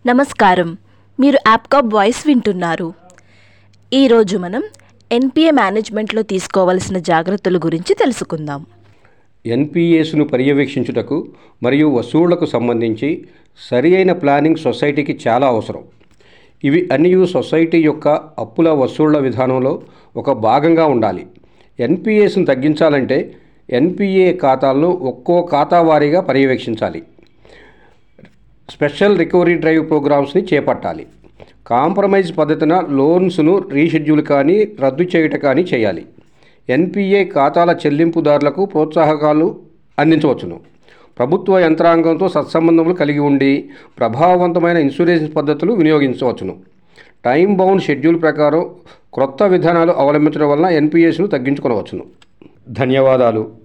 నమస్కారం మీరు యాప్కాప్ వాయిస్ వింటున్నారు ఈరోజు మనం ఎన్పిఏ మేనేజ్మెంట్లో తీసుకోవలసిన జాగ్రత్తల గురించి తెలుసుకుందాం ఎన్పిఎస్ను పర్యవేక్షించుటకు మరియు వసూళ్లకు సంబంధించి సరి అయిన ప్లానింగ్ సొసైటీకి చాలా అవసరం ఇవి అన్నీ సొసైటీ యొక్క అప్పుల వసూళ్ల విధానంలో ఒక భాగంగా ఉండాలి ఎన్పిఎస్ను తగ్గించాలంటే ఎన్పిఏ ఖాతాలను ఒక్కో ఖాతా వారీగా పర్యవేక్షించాలి స్పెషల్ రికవరీ డ్రైవ్ ప్రోగ్రామ్స్ని చేపట్టాలి కాంప్రమైజ్ పద్ధతిన లోన్స్ను రీషెడ్యూల్ కానీ రద్దు చేయుట కానీ చేయాలి ఎన్పిఏ ఖాతాల చెల్లింపుదారులకు ప్రోత్సాహకాలు అందించవచ్చును ప్రభుత్వ యంత్రాంగంతో సత్సంబంధములు కలిగి ఉండి ప్రభావవంతమైన ఇన్సూరెన్స్ పద్ధతులు వినియోగించవచ్చును టైం బౌండ్ షెడ్యూల్ ప్రకారం క్రొత్త విధానాలు అవలంబించడం వలన ఎన్పిఎస్ను తగ్గించుకొనవచ్చును ధన్యవాదాలు